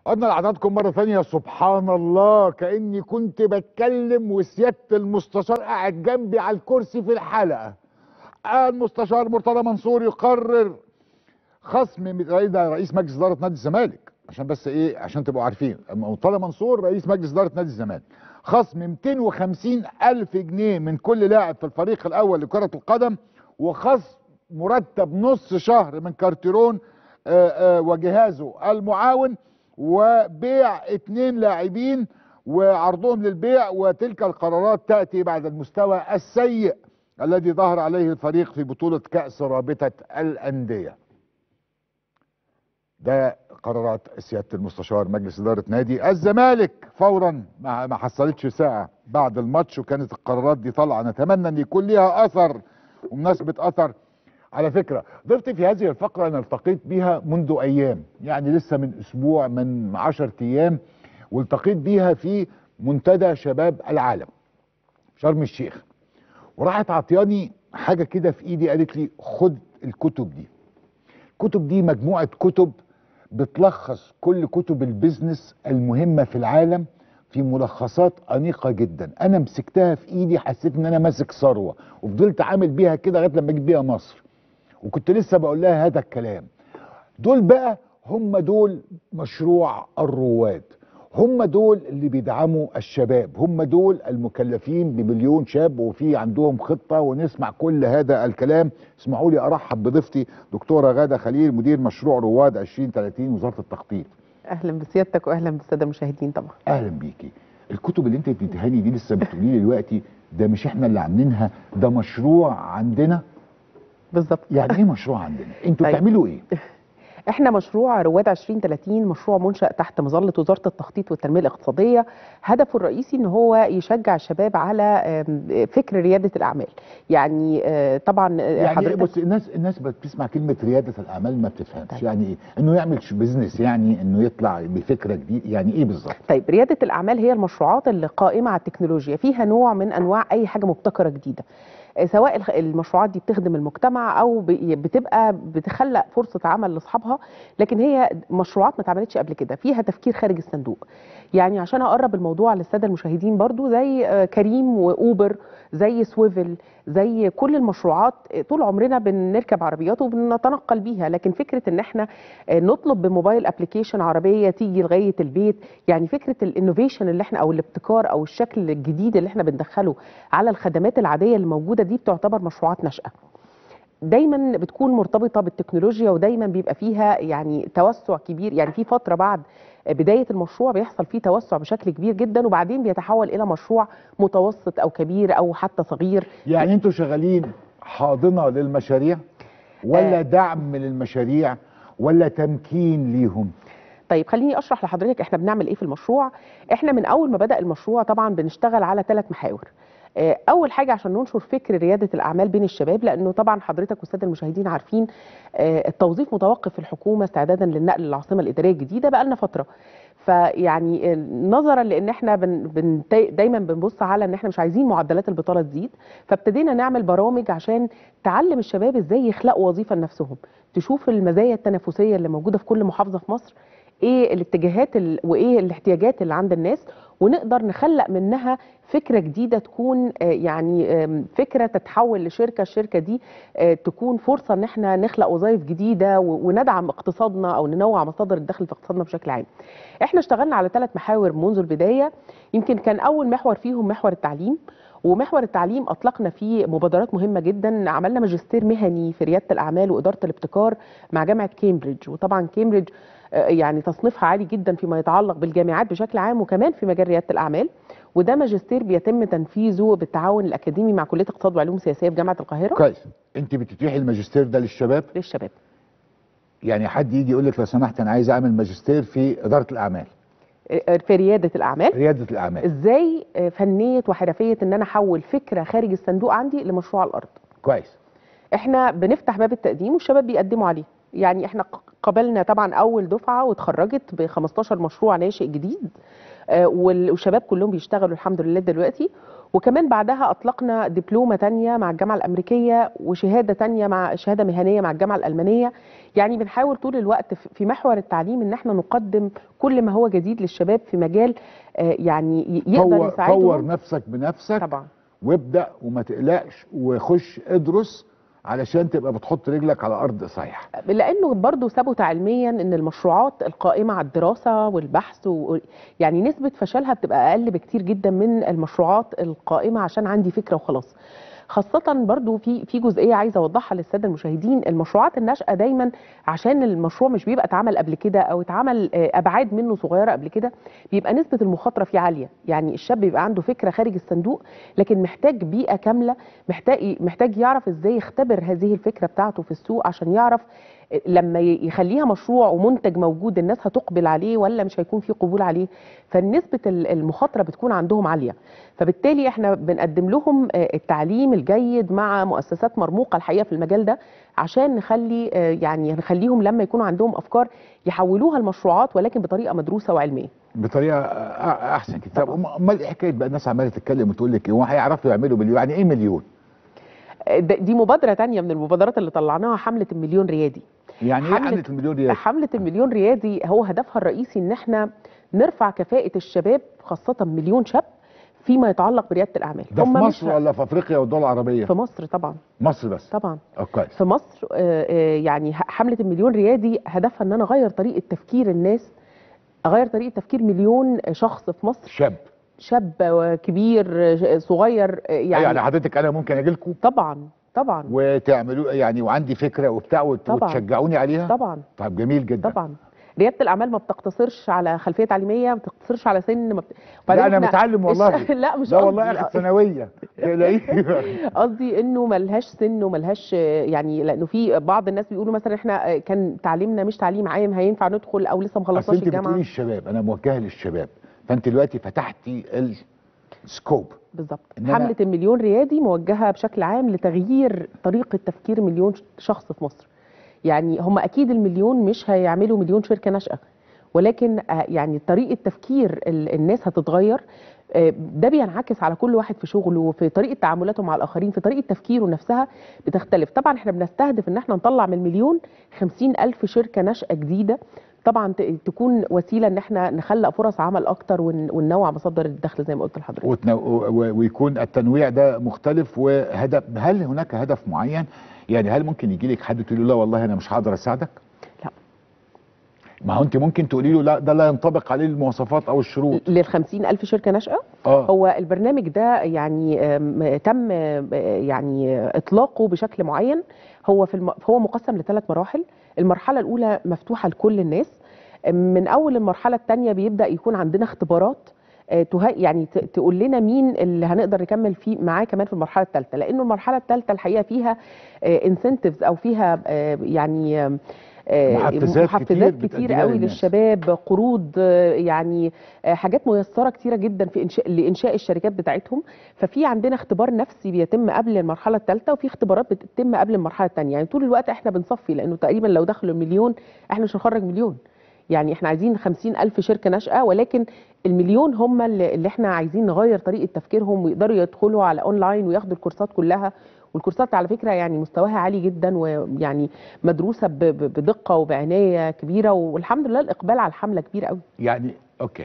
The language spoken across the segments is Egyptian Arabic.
عدنا لحضراتكم مرة ثانية سبحان الله كأني كنت بتكلم وسيادة المستشار قاعد جنبي على الكرسي في الحلقة المستشار مرتضى منصور يقرر خصم من- رئيس ده رئيس مجلس إدارة نادي الزمالك عشان بس إيه عشان تبقوا عارفين مرتضى منصور رئيس مجلس إدارة نادي الزمالك خصم 250 ألف جنيه من كل لاعب في الفريق الأول لكرة القدم وخصم مرتب نص شهر من كارتيرون آه، آه، وجهازه المعاون وبيع اتنين لاعبين وعرضهم للبيع وتلك القرارات تأتي بعد المستوى السيء الذي ظهر عليه الفريق في بطولة كأس رابطة الأندية ده قرارات سيادة المستشار مجلس إدارة نادي الزمالك فورا ما ما حصلتش ساعة بعد الماتش وكانت القرارات دي طالعة نتمنى أن يكون ليها أثر ومناسبة أثر على فكرة ضفتي في هذه الفقرة أنا التقيت بها منذ أيام يعني لسه من أسبوع من عشرة أيام والتقيت بيها في منتدى شباب العالم شرم الشيخ وراحت عطياني حاجة كده في إيدي قالت لي خد الكتب دي الكتب دي مجموعة كتب بتلخص كل كتب البيزنس المهمة في العالم في ملخصات أنيقة جدا أنا مسكتها في إيدي حسيت إن أنا ماسك ثروة وفضلت عامل بيها كده لغاية لما جيت بيها مصر وكنت لسه بقول لها هذا الكلام دول بقى هم دول مشروع الرواد هم دول اللي بيدعموا الشباب هم دول المكلفين بمليون شاب وفي عندهم خطة ونسمع كل هذا الكلام اسمحوا لي أرحب بضيفتي دكتورة غادة خليل مدير مشروع رواد 2030 وزارة التخطيط اهلا بسيادتك واهلا بالساده المشاهدين طبعا أهلا بيكي الكتب اللي انت بتديها لي دي لسه بتقولي لي دلوقتي ده مش احنا اللي عاملينها ده مشروع عندنا بالظبط يعني ايه مشروع عندنا انتوا طيب. بتعملوا ايه احنا مشروع رواد 2030 مشروع منشأ تحت مظلة وزارة التخطيط والتنمية الاقتصادية هدفه الرئيسي ان هو يشجع الشباب على آم، فكر ريادة الاعمال يعني آه، طبعا آه، يعني إيه؟ حضرتك بص الناس الناس بتسمع كلمه رياده الاعمال ما بتفهمش طيب. يعني ايه انه يعمل ش- بيزنس يعني انه يطلع بفكره جديده يعني ايه بالظبط طيب ريادة الأعمال هي المشروعات اللي قائمة على التكنولوجيا فيها نوع من أنواع أي حاجة مبتكرة جديدة آه، سواء الخ- المشروعات دي بتخدم المجتمع أو ب- بتبقى بتخلق فرصة عمل لأصحابها لكن هي مشروعات ما اتعملتش قبل كده فيها تفكير خارج الصندوق يعني عشان أقرب الموضوع للسادة المشاهدين برضو زي آه، كريم وأوبر زي سويفل زي كل المشروعات آه، طول عمرنا بنركب عربيات وبنتنقل بيها لكن فكرة ان احنا آه، نطلب بموبايل ابلكيشن عربية تيجي لغاية البيت يعني فكرة الانوفيشن اللي احنا او الابتكار او الشكل الجديد اللي احنا بندخله على الخدمات العادية اللي موجودة دي بتعتبر مشروعات ناشئة دايما بتكون مرتبطه بالتكنولوجيا ودايما بيبقى فيها يعني توسع كبير يعني في فتره بعد بدايه المشروع بيحصل فيه توسع بشكل كبير جدا وبعدين بيتحول الى مشروع متوسط او كبير او حتى صغير يعني انتوا شغالين حاضنه للمشاريع ولا آه. دعم للمشاريع ولا تمكين ليهم طيب خليني اشرح لحضرتك احنا بنعمل ايه في المشروع احنا من اول ما بدا المشروع طبعا بنشتغل على ثلاث محاور آه، اول حاجه عشان ننشر فكر رياده الاعمال بين الشباب لانه طبعا حضرتك والساده المشاهدين عارفين آه، التوظيف متوقف في الحكومه استعدادا للنقل للعاصمه الاداريه الجديده بقى لنا فتره فيعني آه، نظرا لان احنا بن بن دايما بنبص على ان احنا مش عايزين معدلات البطاله تزيد فابتدينا نعمل برامج عشان تعلم الشباب ازاي يخلقوا وظيفه لنفسهم تشوف المزايا التنافسيه اللي موجوده في كل محافظه في مصر ايه الاتجاهات ال... وايه الاحتياجات اللي عند الناس ونقدر نخلق منها فكره جديده تكون آه، يعني آم، فكره تتحول لشركه الشركه دي آه، تكون فرصه ان احنا نخلق وظائف جديده و- وندعم اقتصادنا او ننوع مصادر الدخل في اقتصادنا بشكل عام. احنا اشتغلنا على ثلاث محاور منذ البدايه يمكن كان اول محور فيهم محور التعليم ومحور التعليم اطلقنا فيه مبادرات مهمه جدا عملنا ماجستير مهني في رياده الاعمال واداره الابتكار مع جامعه كامبريدج وطبعا كامبريدج آه، يعني تصنيفها عالي جدا فيما يتعلق بالجامعات بشكل عام وكمان في مجال رياده الاعمال وده ماجستير بيتم تنفيذه بالتعاون الاكاديمي مع كليه اقتصاد وعلوم سياسيه في جامعه القاهره كويس انت بتتيحي الماجستير ده للشباب للشباب يعني حد يجي يقول لك لو سمحت انا عايز اعمل ماجستير في اداره الاعمال آه، في رياده الاعمال رياده الاعمال ازاي آه، فنيه وحرفيه ان انا احول فكره خارج الصندوق عندي لمشروع على الارض كويس احنا بنفتح باب التقديم والشباب بيقدموا عليه يعني احنا ق- قبلنا طبعا اول دفعه واتخرجت ب 15 مشروع ناشئ جديد آه، وال- والشباب كلهم بيشتغلوا الحمد لله دلوقتي وكمان بعدها اطلقنا دبلومه تانية مع الجامعه الامريكيه وشهاده تانية مع شهاده مهنيه مع الجامعه الالمانيه يعني بنحاول طول الوقت في في محور التعليم ان احنا نقدم كل ما هو جديد للشباب في مجال آه، يعني ي- يقدر طور, طور يساعدهم نفسك بنفسك طبعا وابدا وما تقلقش وخش ادرس علشان تبقى بتحط رجلك على ارض صحيح لانه برضه ثبت علميا ان المشروعات القائمه على الدراسه والبحث و... يعني نسبه فشلها بتبقى اقل بكتير جدا من المشروعات القائمه عشان عندي فكره وخلاص خاصة برضو في في جزئية عايزة أوضحها للسادة المشاهدين المشروعات الناشئة دايما عشان المشروع مش بيبقى اتعمل قبل كده أو اتعمل آه، أبعاد منه صغيرة قبل كده بيبقى نسبة المخاطرة فيه عالية يعني الشاب بيبقى عنده فكرة خارج الصندوق لكن محتاج بيئة كاملة محتاج محتاج يعرف ازاي يختبر هذه الفكرة بتاعته في السوق عشان يعرف لما ي- يخليها مشروع ومنتج موجود الناس هتقبل عليه ولا مش هيكون في قبول عليه فنسبة ال- المخاطرة بتكون عندهم عالية فبالتالي احنا بنقدم لهم آه، التعليم الجيد مع مؤسسات مرموقة الحقيقة في المجال ده عشان نخلي آه، يعني نخليهم لما يكونوا عندهم أفكار يحولوها لمشروعات ولكن بطريقة مدروسة وعلمية بطريقه أ- احسن كده طب طبعا. أم- امال ايه حكايه بقى الناس عماله تتكلم وتقول لك ايه هو هيعرفوا يعملوا مليون يعني ايه مليون آه، ده- دي مبادرة تانية من المبادرات اللي طلعناها حملة المليون ريادي يعني ايه حملة- حمله المليون ريال حملة المليون ريادي هو هدفها الرئيسي ان احنا نرفع كفاءة الشباب خاصة مليون شاب فيما يتعلق بريادة الأعمال ده في هم مصر مش ولا في افريقيا والدول العربيه في مصر طبعا مصر بس طبعا اه كويس في مصر آه، آه، يعني ه- حملة المليون ريادي هدفها ان انا اغير طريقة تفكير الناس اغير طريقة تفكير مليون شخص في مصر شاب شاب آه، كبير آه، صغير آه، يعني, يعني, يعني حضرتك انا ممكن اجي لكم طبعا طبعا وتعملوا يعني وعندي فكره وبتاع وت- طبعا. وتشجعوني عليها طبعا طب جميل جدا طبعا رياده الاعمال ما بتقتصرش على خلفيه تعليميه ما بتقتصرش على سن ما بت... لا انا إحنا- متعلم والله لا مش لا والله قصدي. اخد ثانويه تلاقيه قصدي انه ملهاش سن وملهاش يعني لانه في بعض الناس بيقولوا مثلا احنا كان تعليمنا مش تعليم عام هينفع ندخل او لسه اصل مخلصناش انت بتقولي الجامعه الشباب انا موجهه للشباب فانت دلوقتي فتحتي السكوب بالظبط إن أنا- حمله المليون ريادي موجهه بشكل عام لتغيير طريقه تفكير مليون شخص في مصر يعني هم اكيد المليون مش هيعملوا مليون شركه ناشئه ولكن آه، يعني طريقه تفكير ال- الناس هتتغير آه، ده بينعكس على كل واحد في شغله وفي طريقه تعاملاته مع الاخرين في طريقه تفكيره نفسها بتختلف طبعا احنا بنستهدف ان احنا نطلع من المليون خمسين الف شركه ناشئه جديده طبعا ت- تكون وسيله ان احنا نخلق فرص عمل اكتر ون- وننوع مصادر الدخل زي ما قلت لحضرتك وتنو... و- ويكون التنويع ده مختلف وهدف هل هناك هدف معين يعني هل ممكن يجي لك حد تقول له لا والله انا مش هقدر اساعدك لا. ما هو انت ممكن تقولي له لا ده لا ينطبق عليه المواصفات او الشروط لل ألف شركة ناشئة اه هو البرنامج ده يعني آم، تم آم، يعني إطلاقه بشكل معين هو في الم... هو مقسم لثلاث مراحل المرحلة الأولى مفتوحة لكل الناس من أول المرحلة الثانية بيبدأ يكون عندنا اختبارات آه، ته... يعني ت... تقول لنا مين اللي هنقدر نكمل فيه معاه كمان في المرحلة الثالثة لأنه المرحلة الثالثة الحقيقة فيها انسنتفز أو فيها آه، يعني آم، آه، محفزات محفزات كتير كتير بتقدمها قوي للناس. للشباب قروض آه، يعني آه، حاجات ميسره كتيره جدا في انشاء لانشاء الشركات بتاعتهم ففي عندنا اختبار نفسي بيتم قبل المرحله الثالثه وفي اختبارات بتتم قبل المرحله الثانيه يعني طول الوقت احنا بنصفي لانه تقريبا لو دخلوا مليون احنا مش هنخرج مليون يعني احنا عايزين خمسين ألف شركة ناشئة ولكن المليون هم اللي اللي احنا عايزين نغير طريقة تفكيرهم ويقدروا يدخلوا على اونلاين وياخدوا الكورسات كلها والكورسات على فكرة يعني مستواها عالي جدا ويعني مدروسة ب- ب- بدقة وبعناية كبيرة والحمد لله الإقبال على الحملة كبير قوي يعني اوكي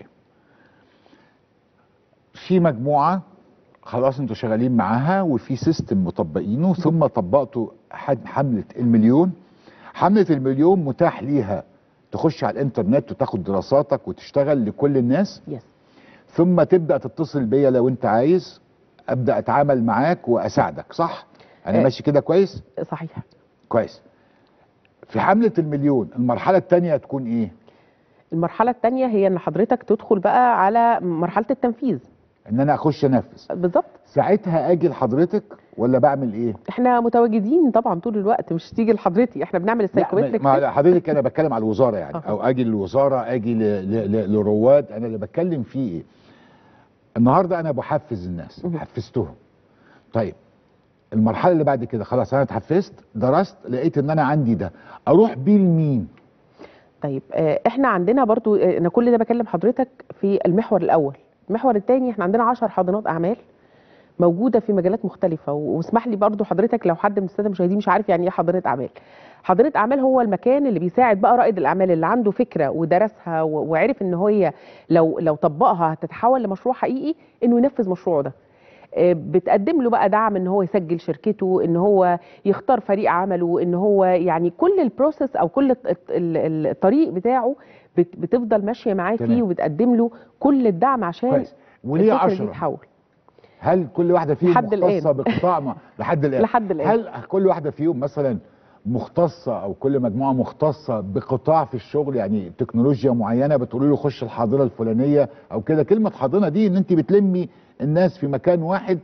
في مجموعه خلاص انتوا شغالين معاها وفي سيستم مطبقينه ثم طبقتوا حد- حمله المليون حمله المليون متاح ليها تخش على الانترنت وتاخد دراساتك وتشتغل لكل الناس يس ثم تبدا تتصل بيا لو انت عايز ابدا اتعامل معاك واساعدك صح انا آه. ماشي كده كويس صحيح كويس في حمله المليون المرحله الثانيه تكون ايه المرحلة الثانية هي ان حضرتك تدخل بقى على مرحلة التنفيذ ان انا اخش انفذ بالظبط ساعتها اجي لحضرتك ولا بعمل ايه احنا متواجدين طبعا طول الوقت مش تيجي لحضرتك احنا بنعمل لا السايكومتريك ما ما حضرتك انا بتكلم على الوزاره يعني أها. او اجي للوزاره اجي ل- ل- ل- لرواد انا اللي بتكلم فيه ايه النهارده انا بحفز الناس مهم. حفزتهم طيب المرحله اللي بعد كده خلاص انا اتحفزت درست لقيت ان انا عندي ده اروح بيه لمين طيب آه، احنا عندنا برضو آه، انا كل ده بكلم حضرتك في المحور الاول المحور الثاني احنا عندنا 10 حاضنات اعمال موجوده في مجالات مختلفه و- واسمح لي برضو حضرتك لو حد من الساده المشاهدين مش عارف يعني ايه حاضنه اعمال حاضنه اعمال هو المكان اللي بيساعد بقى رائد الاعمال اللي عنده فكره ودرسها و- وعرف ان هي لو لو طبقها هتتحول لمشروع حقيقي انه ينفذ مشروعه ده آه، بتقدم له بقى دعم ان هو يسجل شركته ان هو يختار فريق عمله ان هو يعني كل البروسيس او كل الت- ال- ال- الطريق بتاعه بت- بتفضل ماشيه معاه تمام. فيه وبتقدم له كل الدعم عشان كويس وليه الفكرة دي عشرة تتحول هل كل واحده فيهم لحد الآن. مختصه بقطاع ما لحد الان لحد الآن. هل كل واحده فيهم مثلا مختصه او كل مجموعه مختصه بقطاع في الشغل يعني تكنولوجيا معينه بتقولوا له خش الحاضنه الفلانيه او كده كلمه حاضنه دي ان انت بتلمي الناس في مكان واحد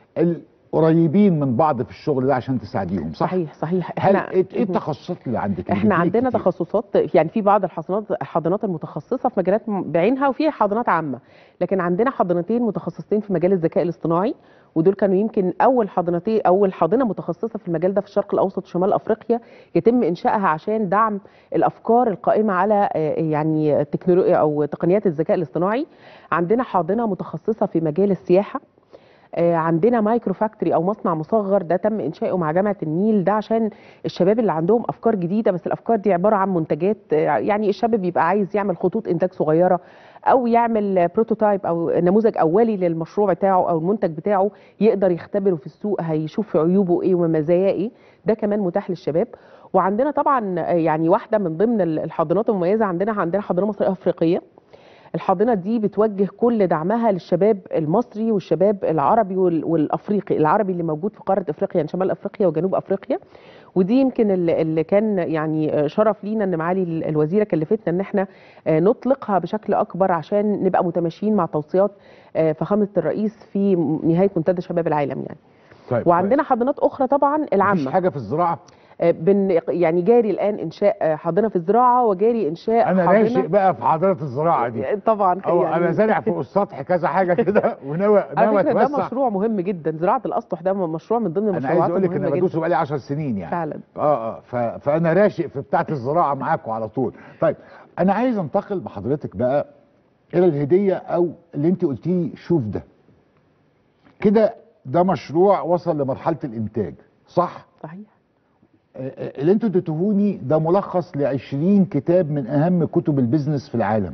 القريبين من بعض في الشغل ده عشان تساعديهم صح صحيح صحيح هل احنا ايه إيه التخصصات اللي عندك اللي احنا بتجيلك عندنا كتير؟ تخصصات يعني في بعض الحاضنات الحاضنات المتخصصه في مجالات م- بعينها وفي حاضنات عامه لكن عندنا حاضنتين متخصصتين في مجال الذكاء الاصطناعي ودول كانوا يمكن اول حاضنتين اول حاضنه متخصصه في المجال ده في الشرق الاوسط وشمال افريقيا يتم انشائها عشان دعم الافكار القائمه على آه، يعني التكنولوجيا او تقنيات الذكاء الاصطناعي عندنا حاضنه متخصصه في مجال السياحه آه، عندنا مايكرو فاكتوري او مصنع مصغر ده تم انشائه مع جامعه النيل ده عشان الشباب اللي عندهم افكار جديده بس الافكار دي عباره عن منتجات آه، يعني الشاب بيبقى عايز يعمل خطوط انتاج صغيره او يعمل بروتوتايب او نموذج اولي للمشروع بتاعه او المنتج بتاعه يقدر يختبره في السوق هيشوف في عيوبه ايه ومزاياه ايه ده كمان متاح للشباب وعندنا طبعا آه، يعني واحده من ضمن الحاضنات المميزه عندنا عندنا حاضنه مصريه افريقيه الحاضنه دي بتوجه كل دعمها للشباب المصري والشباب العربي وال- والافريقي العربي اللي موجود في قاره افريقيا يعني شمال افريقيا وجنوب افريقيا ودي يمكن اللي اللي كان يعني شرف لينا ان معالي ال- الوزيره كلفتنا ان احنا آه، نطلقها بشكل اكبر عشان نبقى متماشيين مع توصيات آه، فخامه الرئيس في نهايه منتدى شباب العالم يعني طيب وعندنا حاضنات اخرى طبعا مفيش العامه حاجه في الزراعه آه، بن يعني جاري الان انشاء آه، حاضنه في الزراعه وجاري انشاء انا حاضنة- راشق بقى في حضاره الزراعه دي طبعا او انا زارع فوق السطح كذا حاجه كده وناوي على ناوي فكره ده اتوسع مشروع مهم جدا زراعه الاسطح ده مشروع من ضمن انا المشروعات عايز اقول لك المهمه انا جدا بدوسه بقالي 10 سنين يعني فعلا اه اه ف... فانا راشق في بتاعه الزراعه معاكم على طول طيب انا عايز انتقل بحضرتك بقى الى الهديه او اللي انت قلتيه شوف ده كده ده مشروع وصل لمرحله الانتاج صح صحيح آه، آه، اللي انتوا اديتوهوني ده ملخص ل 20 كتاب من اهم كتب البيزنس في العالم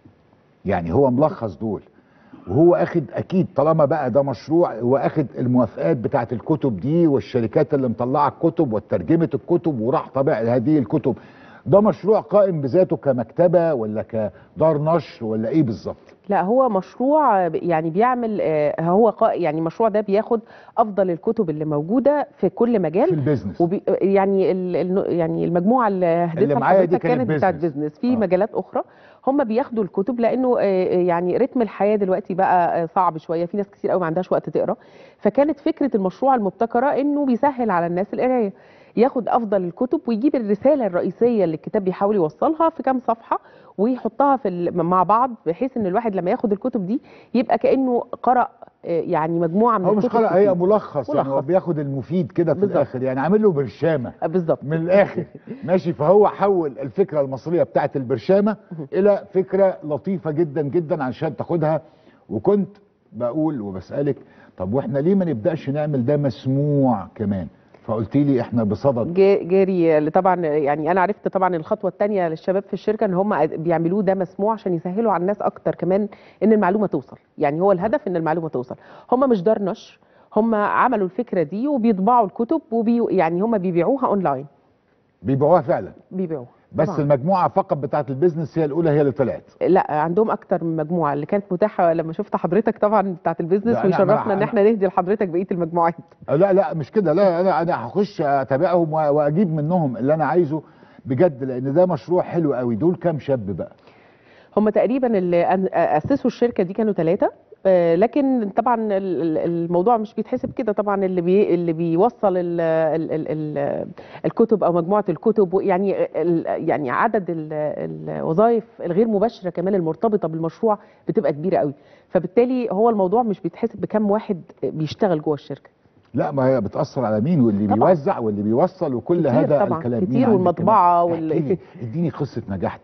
يعني هو ملخص دول وهو اخد اكيد طالما بقى ده مشروع هو اخد الموافقات بتاعت الكتب دي والشركات اللي مطلعه الكتب وترجمه الكتب وراح طبع هذه الكتب ده مشروع قائم بذاته كمكتبه ولا كدار نشر ولا ايه بالظبط لا هو مشروع يعني بيعمل آه، هو قا- يعني المشروع ده بياخد افضل الكتب اللي موجوده في كل في مجال البيزنس وبي يعني ال ال يعني المجموعه اللي هديتها معايا دي لحضرتك كانت كانت بتاعت business. بيزنس في آه. مجالات اخرى هم بياخدوا الكتب لانه آه، يعني رتم الحياه دلوقتي بقى آه، صعب شويه في ناس كتير قوي ما عندهاش وقت تقرا فكانت فكره المشروع المبتكره انه بيسهل على الناس القرايه ياخد افضل الكتب ويجيب الرساله الرئيسيه اللي الكتاب بيحاول يوصلها في كام صفحه ويحطها في ال- مع بعض بحيث ان الواحد لما ياخد الكتب دي يبقى كانه قرا آه، يعني مجموعه من هو مش الكتب قرأ هي كتير. ملخص, يعني هو ملخص. بياخد المفيد كده في بالظبط. الاخر يعني عامل له برشامه آه، بالظبط من الاخر ماشي فهو حول الفكره المصريه بتاعت البرشامه الى فكره لطيفه جدا جدا عشان تاخدها وكنت بقول وبسالك طب واحنا ليه ما نبداش نعمل ده مسموع كمان فقلت لي احنا بصدد جا- جاري اللي طبعا يعني انا عرفت طبعا الخطوه الثانيه للشباب في الشركه ان هم بيعملوه ده مسموع عشان يسهلوا على الناس اكتر كمان ان المعلومه توصل يعني هو الهدف ان المعلومه توصل هم مش دار نشر هم عملوا الفكره دي وبيطبعوا الكتب وبي يعني هم بيبيعوها اونلاين بيبيعوها فعلا بيبيعوها بس طبعاً. المجموعه فقط بتاعت البيزنس هي الاولى هي اللي طلعت لا عندهم اكتر من مجموعه اللي كانت متاحه لما شفت حضرتك طبعا بتاعت البيزنس لا، أنا- ويشرفنا أنا- ان احنا نهدي لحضرتك بقيه المجموعات لا لا مش كده لا انا انا هخش اتابعهم و- واجيب منهم اللي انا عايزه بجد لان ده مشروع حلو قوي دول كام شاب بقى هم تقريبا اللي أن- اسسوا الشركه دي كانوا ثلاثه لكن طبعا ال- ال- الموضوع مش بيتحسب كده طبعا اللي بي اللي بيوصل ال ال ال ال الكتب او مجموعه الكتب يعني ال- يعني عدد ال- الوظائف الغير مباشره كمان المرتبطه بالمشروع بتبقى كبيره قوي فبالتالي هو الموضوع مش بيتحسب بكم واحد بيشتغل جوه الشركه لا ما هي بتاثر على مين واللي طبعاً. بيوزع واللي بيوصل وكل كتير هذا طبعاً، الكلام كتير مين عندك والمطبعة كمان؟ وال- احكي لي، اديني قصه نجاح تانية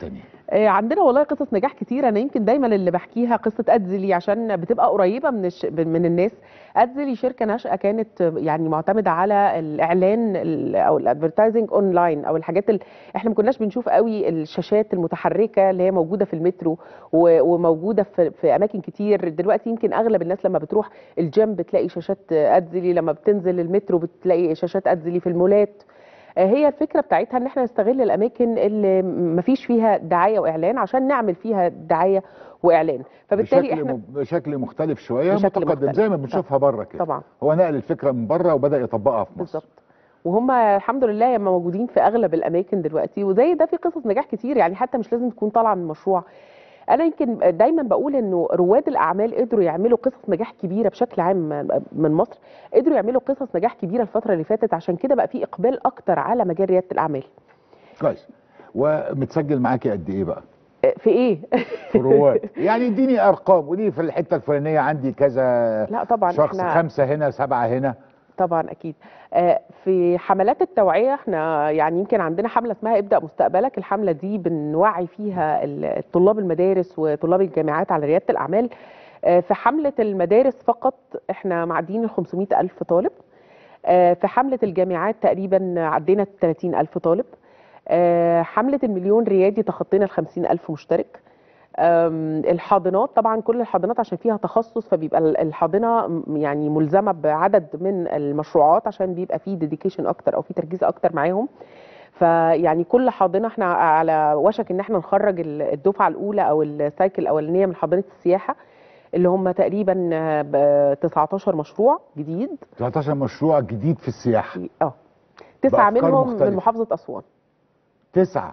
آه، عندنا والله قصص نجاح كتير انا يمكن دايما اللي بحكيها قصه ادزلي عشان بتبقى قريبه من الش... من الناس ادزلي شركه ناشئه كانت آه، يعني معتمده على الاعلان ال- او الادفرتايزنج اونلاين او الحاجات اللي احنا ما كناش بنشوف قوي الشاشات المتحركه اللي هي موجوده في المترو و- وموجوده في, في اماكن كتير دلوقتي يمكن اغلب الناس لما بتروح الجيم بتلاقي شاشات آه، ادزلي لما بتنزل المترو بتلاقي شاشات ادزلي في المولات آه، هي الفكره بتاعتها ان احنا نستغل الاماكن اللي مفيش فيها دعايه واعلان عشان نعمل فيها دعايه واعلان فبالتالي بشكل احنا م... بشكل مختلف شويه بشكل متقدم مختلف. زي ما بنشوفها بره كده طبعا هو نقل الفكره من بره وبدا يطبقها في مصر بالظبط وهم الحمد لله هم موجودين في اغلب الاماكن دلوقتي وزي ده في قصص نجاح كتير يعني حتى مش لازم تكون طالعه من مشروع انا يمكن دايما بقول انه رواد الاعمال قدروا يعملوا قصص نجاح كبيره بشكل عام من مصر قدروا يعملوا قصص نجاح كبيره الفتره اللي فاتت عشان كده بقى في اقبال اكتر على مجال رياده الاعمال كويس ومتسجل معاكي قد ايه بقى في ايه في رواد يعني اديني ارقام قولي في الحته الفلانيه عندي كذا لا طبعا شخص احنا خمسه هنا سبعه هنا طبعا اكيد آه، في حملات التوعيه احنا يعني يمكن عندنا حمله اسمها ابدا مستقبلك الحمله دي بنوعي فيها ال- طلاب المدارس وطلاب الجامعات على رياده الاعمال آه، في حمله المدارس فقط احنا معديين ال 500 الف طالب آه، في حمله الجامعات تقريبا عدينا ال 30 الف طالب آه، حمله المليون ريادي تخطينا ال 50 الف مشترك أم، الحاضنات طبعا كل الحاضنات عشان فيها تخصص فبيبقى ال- الحاضنه م- يعني ملزمه بعدد من المشروعات عشان بيبقى فيه ديديكيشن اكتر او في تركيز اكتر معاهم فيعني كل حاضنه احنا على وشك ان احنا نخرج ال- الدفعه الاولى او السايكل الاولانيه من حاضنه السياحه اللي هم تقريبا آه، ب 19 مشروع جديد 13 مشروع جديد في السياحه اه تسعه بأفكار منهم مختلفة. من محافظه اسوان تسعه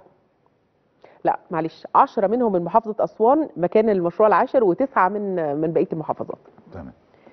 لا معلش 10 منهم من محافظه اسوان مكان المشروع العاشر وتسعه من من بقيه المحافظات تمام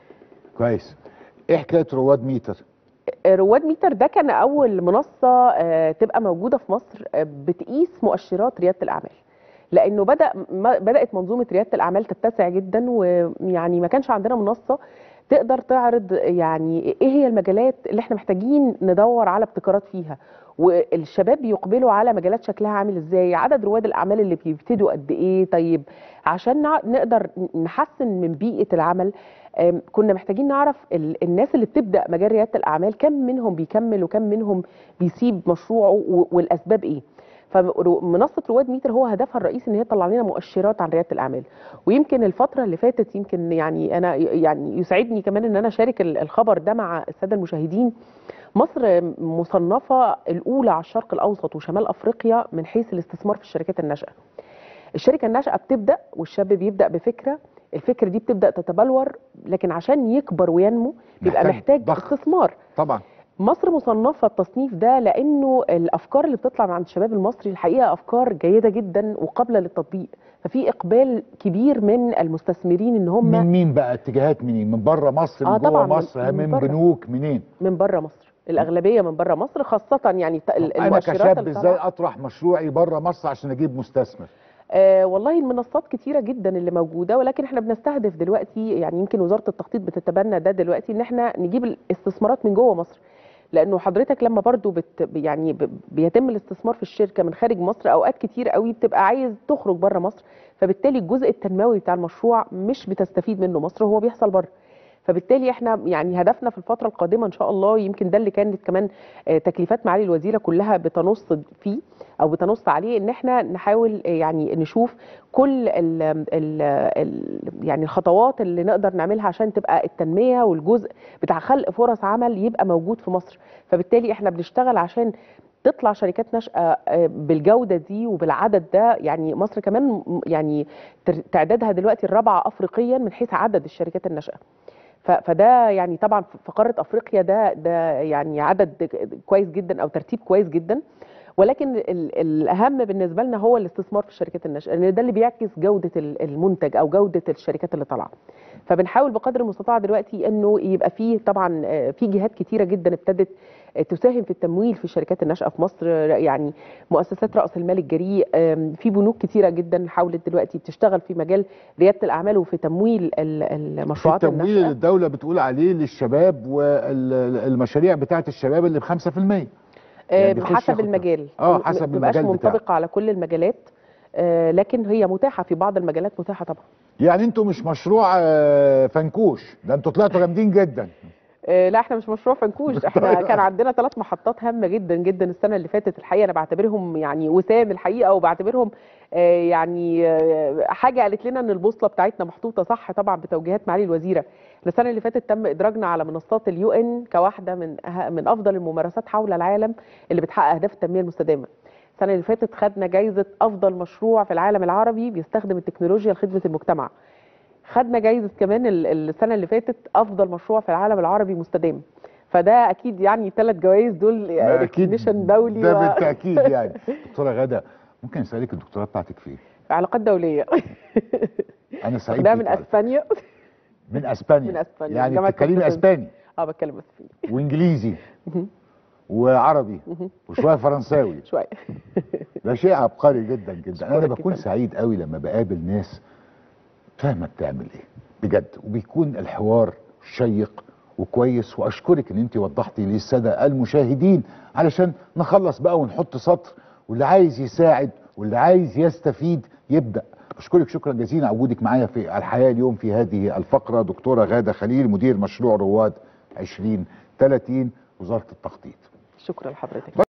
كويس ايه حكايه رواد ميتر رواد ميتر ده كان اول منصه آه، تبقى موجوده في مصر آه، بتقيس مؤشرات رياده الاعمال لانه بدا ما- بدات منظومه رياده الاعمال تتسع جدا ويعني ما كانش عندنا منصه تقدر تعرض يعني ايه هي المجالات اللي احنا محتاجين ندور على ابتكارات فيها والشباب بيقبلوا على مجالات شكلها عامل ازاي عدد رواد الاعمال اللي بيبتدوا قد ايه طيب عشان نع- نقدر نحسن من بيئه العمل آم، كنا محتاجين نعرف ال- الناس اللي بتبدا مجال رياده الاعمال كم منهم بيكمل وكم منهم بيسيب مشروعه و- والاسباب ايه فمنصه رواد ميتر هو هدفها الرئيسي ان هي تطلع لنا مؤشرات عن رياده الاعمال ويمكن الفتره اللي فاتت يمكن يعني انا يعني يسعدني كمان ان انا اشارك ال- الخبر ده مع الساده المشاهدين مصر مصنفه الاولى على الشرق الاوسط وشمال افريقيا من حيث الاستثمار في الشركات الناشئه الشركه الناشئه بتبدا والشاب بيبدا بفكره الفكره دي بتبدا تتبلور لكن عشان يكبر وينمو بيبقى محتاج محتاج ضخ. استثمار طبعا مصر مصنفه التصنيف ده لانه الافكار اللي بتطلع من عند الشباب المصري الحقيقه افكار جيده جدا وقابله للتطبيق ففي اقبال كبير من المستثمرين ان هم من مين بقى اتجاهات منين من بره مصر من آه جوه طبعاً، من- مصر من من, بره. بنوك منين من بره مصر الاغلبيه من بره مصر خاصه يعني ت- ال- انا المؤشرات كشاب اللي ازاي طالعة. اطرح مشروعي بره مصر عشان اجيب مستثمر آه والله المنصات كتيرة جدا اللي موجودة ولكن احنا بنستهدف دلوقتي يعني يمكن وزارة التخطيط بتتبنى ده دلوقتي ان احنا نجيب الاستثمارات من جوه مصر لانه حضرتك لما برضو بت يعني ب- بيتم الاستثمار في الشركة من خارج مصر اوقات كتير قوي بتبقى عايز تخرج بره مصر فبالتالي الجزء التنموي بتاع المشروع مش بتستفيد منه مصر هو بيحصل بره فبالتالي احنا يعني هدفنا في الفتره القادمه ان شاء الله يمكن ده اللي كانت كمان آه، تكليفات معالي الوزيره كلها بتنص فيه او بتنص عليه ان احنا نحاول آه، يعني نشوف كل ال ال ال يعني الخطوات اللي نقدر نعملها عشان تبقى التنميه والجزء بتاع خلق فرص عمل يبقى موجود في مصر فبالتالي احنا بنشتغل عشان تطلع شركات ناشئه آه، بالجوده دي وبالعدد ده يعني مصر كمان م- يعني تر- تعدادها دلوقتي الرابعه افريقيا من حيث عدد الشركات الناشئه ف- فده يعني طبعا في قاره افريقيا ده ده يعني عدد كويس جدا او ترتيب كويس جدا ولكن ال- الاهم بالنسبه لنا هو الاستثمار في الشركات الناشئه لان ده اللي بيعكس جوده ال- المنتج او جوده الشركات اللي طالعه فبنحاول بقدر المستطاع دلوقتي انه يبقى فيه طبعا آه، في جهات كتيره جدا ابتدت آه، تساهم في التمويل في الشركات الناشئه في مصر آه، يعني مؤسسات راس المال الجريء آم، في بنوك كتيره جدا حاولت دلوقتي بتشتغل في مجال رياده الاعمال وفي تمويل ال- في المشروعات التمويل اللي الناشئه الدوله بتقول عليه للشباب والمشاريع بتاعت الشباب اللي ب 5% آه، يعني بيخش حسب ياخد- المجال آه، م- حسب ما بتبقاش المجال بتاعه. منطبقه على كل المجالات آه، لكن هي متاحه في بعض المجالات متاحه طبعا يعني انتوا مش مشروع آه، فنكوش ده انتوا طلعتوا جامدين جدا آه، لا احنا مش مشروع فنكوش احنا كان عندنا ثلاث محطات هامه جدا جدا السنه اللي فاتت الحقيقه انا بعتبرهم يعني وسام الحقيقه وبعتبرهم آه، يعني آه، حاجه قالت لنا ان البوصله بتاعتنا محطوطه صح طبعا بتوجيهات معالي الوزيره إحنا السنه اللي فاتت تم ادراجنا على منصات اليو ان كواحده من أه- من افضل الممارسات حول العالم اللي بتحقق اهداف التنميه المستدامه السنه اللي فاتت خدنا جائزه افضل مشروع في العالم العربي بيستخدم التكنولوجيا لخدمه المجتمع خدنا جايزه كمان ال- السنه اللي فاتت افضل مشروع في العالم العربي مستدام فده اكيد يعني ثلاث جوائز دول ما ريكوجنيشن دولي ده و- بالتاكيد يعني دكتوره غاده ممكن اسالك الدكتوراه بتاعتك فين؟ علاقات دوليه انا سعيد ده بيك من على فكرة. اسبانيا من اسبانيا من أسبانيا، يعني جامعة بتتكلمي كومبلوتنس. اسباني اه بتكلم اسباني وانجليزي وعربي وشويه فرنساوي شويه ده شيء عبقري جدا جدا انا أشكرك بكون جداً. سعيد قوي لما بقابل ناس فاهمه بتعمل ايه بجد وبيكون الحوار شيق وكويس واشكرك ان انت وضحتي للساده المشاهدين علشان نخلص بقى ونحط سطر واللي عايز يساعد واللي عايز يستفيد يبدا اشكرك شكرا جزيلا على وجودك معايا في الحياه اليوم في هذه الفقره دكتوره غاده خليل مدير مشروع رواد 2030 وزاره التخطيط شكرا لحضرتك